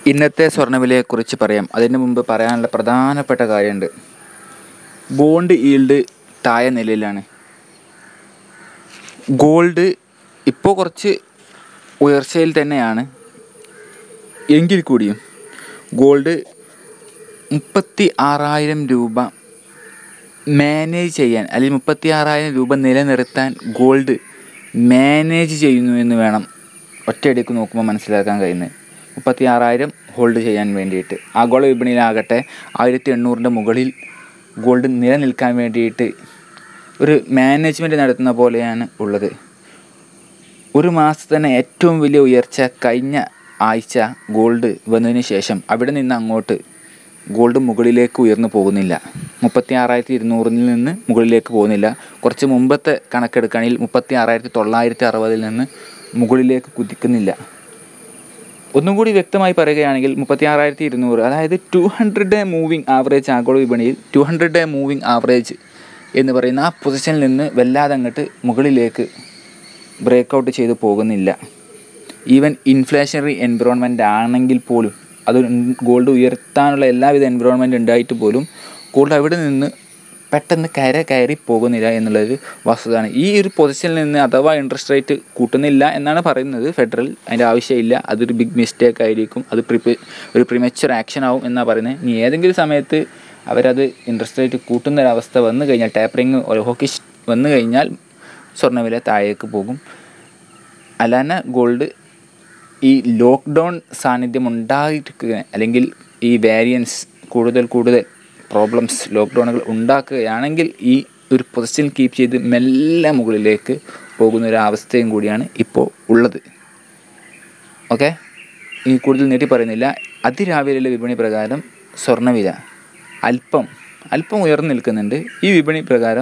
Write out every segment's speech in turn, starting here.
ഇന്നത്തെ സ്വർണ്ണവിലയെക്കുറിച്ച് പറയാം അതിന് മുമ്പ് പറയാനുള്ള പ്രധാനപ്പെട്ട കാര്യമുണ്ട് ബോണ്ട് ഈൽഡ് താഴെ നിലയിലാണ് ഗോൾഡ് ഇപ്പോൾ കുറച്ച് ഉയർച്ചയിൽ തന്നെയാണ് എങ്കിൽ കൂടിയും ഗോൾഡ് മുപ്പത്തി ആറായിരം രൂപ മാനേജ് ചെയ്യാൻ അല്ലെങ്കിൽ മുപ്പത്തി ആറായിരം രൂപ നിലനിർത്താൻ ഗോൾഡ് മാനേജ് ചെയ്യുന്നു എന്ന് വേണം ഒറ്റയടിക്ക് നോക്കുമ്പോൾ മനസ്സിലാക്കാൻ കഴിയുന്നത് മുപ്പത്തി ആറായിരം ഹോൾഡ് ചെയ്യാൻ വേണ്ടിയിട്ട് ആഗോള വിപണിയിലാകട്ടെ ആയിരത്തി എണ്ണൂറിൻ്റെ മുകളിൽ ഗോൾഡ് നിലനിൽക്കാൻ വേണ്ടിയിട്ട് ഒരു മാനേജ്മെൻറ്റ് നടത്തുന്ന പോലെയാണ് ഉള്ളത് ഒരു മാസത്തെ തന്നെ ഏറ്റവും വലിയ ഉയർച്ച കഴിഞ്ഞ ആഴ്ച ഗോൾഡ് വന്നതിന് ശേഷം അവിടെ നിന്ന് അങ്ങോട്ട് ഗോൾഡ് മുകളിലേക്ക് ഉയർന്നു പോകുന്നില്ല മുപ്പത്തി ആറായിരത്തി ഇരുന്നൂറിൽ നിന്ന് മുകളിലേക്ക് പോകുന്നില്ല കുറച്ച് മുമ്പത്തെ കണക്കെടുക്കുകയാണെങ്കിൽ മുപ്പത്തി ആറായിരത്തി തൊള്ളായിരത്തി അറുപതിൽ നിന്ന് മുകളിലേക്ക് കുതിക്കുന്നില്ല ഒന്നും കൂടി വ്യക്തമായി പറയുകയാണെങ്കിൽ മുപ്പത്തി ആറായിരത്തി ഇരുന്നൂറ് അതായത് two hundred day moving average ആഗോള വിപണിയിൽ two hundred day moving average എന്ന് പറയുന്ന ആ പൊസിഷനിൽ നിന്ന് വല്ലാതെ അങ്ങോട്ട് മുകളിലേക്ക് ബ്രേക്ക് ഔട്ട് ചെയ്ത് പോകുന്നില്ല ഈവൻ ഇൻഫ്ലേഷണറി എൻവിറോൺമെൻ്റ് ആണെങ്കിൽ പോലും അത് ഗോൾഡ് ഉയർത്താനുള്ള എല്ലാവിധ എൻവിറോൺമെൻറ്റ് ഉണ്ടായിട്ട് പോലും ഗോൾഡ് അവിടെ നിന്ന് പെട്ടെന്ന് കര കയറി പോകുന്നില്ല എന്നുള്ളൊരു വസ്തുതയാണ് ഈ ഒരു പൊസിഷനിൽ നിന്ന് അഥവാ ഇൻട്രസ്റ്റ് റേറ്റ് കൂട്ടുന്നില്ല എന്നാണ് പറയുന്നത് ഫെഡറൽ അതിൻ്റെ ആവശ്യമില്ല അതൊരു ബിഗ് മിസ്റ്റേക്ക് ആയിരിക്കും അത് പ്രിപ്പ ഒരു പ്രിമച്ചുവർ ആക്ഷൻ ആവും എന്നാണ് പറയുന്നത് ഇനി ഏതെങ്കിലും സമയത്ത് അവരത് ഇൻട്രസ്റ്റ് റേറ്റ് കൂട്ടുന്ന ഒരവസ്ഥ വന്നു കഴിഞ്ഞാൽ ടാപ്പറിങ് ഒരു ഹോക്കിഷ് വന്നു കഴിഞ്ഞാൽ സ്വർണ്ണവില താഴേക്ക് പോകും അല്ലാതെ ഗോൾഡ് ഈ ലോക്ക്ഡൗൺ സാന്നിധ്യം ഉണ്ടായിരിക്കുക അല്ലെങ്കിൽ ഈ വേരിയൻസ് കൂടുതൽ കൂടുതൽ പ്രോബ്ലംസ് ലോക്ക്ഡൗണുകൾ ഉണ്ടാക്കുകയാണെങ്കിൽ ഈ ഒരു പൊസിഷൻ കീപ്പ് ചെയ്ത് മെല്ലെ മുകളിലേക്ക് പോകുന്ന ഒരു അവസ്ഥയും കൂടിയാണ് ഇപ്പോൾ ഉള്ളത് ഓക്കെ ഈ കൂടുതൽ നീട്ടി പറയുന്നില്ല അതിരാവിലെയുള്ള വിപണി പ്രകാരം സ്വർണ്ണവില അല്പം അല്പം ഉയർന്നു നിൽക്കുന്നുണ്ട് ഈ വിപണി പ്രകാരം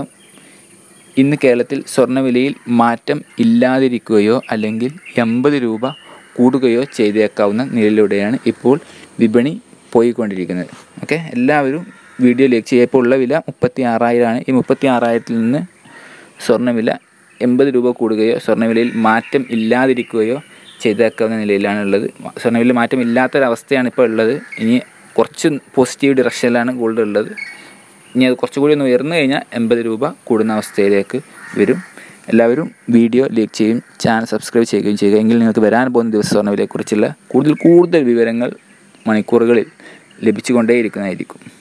ഇന്ന് കേരളത്തിൽ സ്വർണ്ണവിലയിൽ മാറ്റം ഇല്ലാതിരിക്കുകയോ അല്ലെങ്കിൽ എൺപത് രൂപ കൂടുകയോ ചെയ്തേക്കാവുന്ന നിലയിലൂടെയാണ് ഇപ്പോൾ വിപണി പോയിക്കൊണ്ടിരിക്കുന്നത് ഓക്കെ എല്ലാവരും വീഡിയോ ലൈക്ക് ചെയ്യുക ഇപ്പോൾ ഉള്ള വില മുപ്പത്തി ആറായിരമാണ് ഈ മുപ്പത്തി ആറായിരത്തിൽ നിന്ന് സ്വർണ്ണവില എൺപത് രൂപ കൂടുകയോ സ്വർണ്ണവിലയിൽ മാറ്റം ഇല്ലാതിരിക്കുകയോ ചെയ്തേക്കാവുന്ന നിലയിലാണ് ഉള്ളത് സ്വർണ്ണവില മാറ്റം ഇല്ലാത്തൊരവസ്ഥയാണ് ഇപ്പോൾ ഉള്ളത് ഇനി കുറച്ച് പോസിറ്റീവ് ഡിറക്ഷനിലാണ് ഗോൾഡ് ഉള്ളത് ഇനി അത് കുറച്ചുകൂടി ഒന്ന് ഉയർന്നു കഴിഞ്ഞാൽ എൺപത് രൂപ കൂടുന്ന അവസ്ഥയിലേക്ക് വരും എല്ലാവരും വീഡിയോ ലൈക്ക് ചെയ്യും ചാനൽ സബ്സ്ക്രൈബ് ചെയ്യുകയും ചെയ്യുക എങ്കിൽ നിങ്ങൾക്ക് വരാൻ പോകുന്ന ദിവസ സ്വർണ്ണവിലയെക്കുറിച്ചുള്ള കൂടുതൽ കൂടുതൽ വിവരങ്ങൾ മണിക്കൂറുകളിൽ ലഭിച്ചുകൊണ്ടേയിരിക്കുന്നതായിരിക്കും